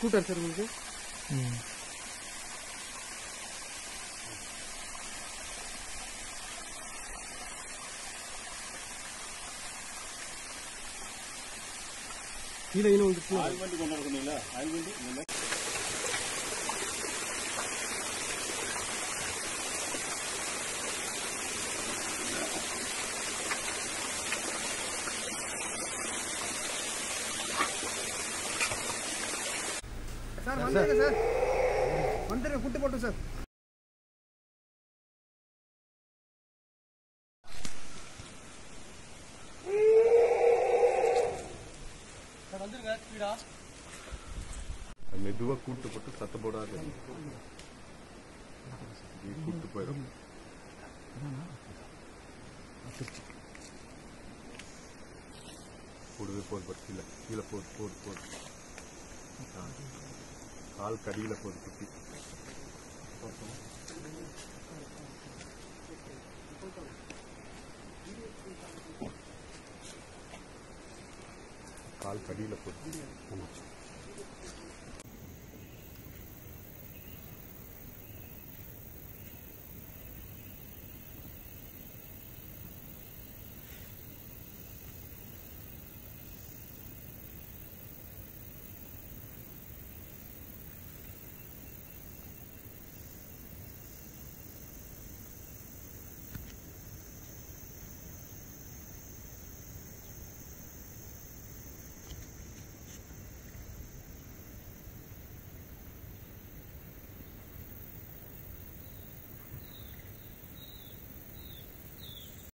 Scooter sir உங்களுக்கு ம் கீழே இன்னும் வந்துச்சுன்னா ஆயில் வண்டி கொண்டு வரணுங்களா ஆயில் வண்டி இந்த மாதிரி சார் வந்துருங்க சார் வந்துருங்க குட்டு போட்டோம் சார் வந்துருங்க ஸ்பீடா மெதுவாக கூட்டு போட்டு சத்தம் போடாது நீ கூட்டு போயிடும் போடுவே போடு போடு கீழே கீழே போடு போடு போடு ஆ. கால் கடியில் போடு குட்டி கால் கடியில் போடு ஆமாம்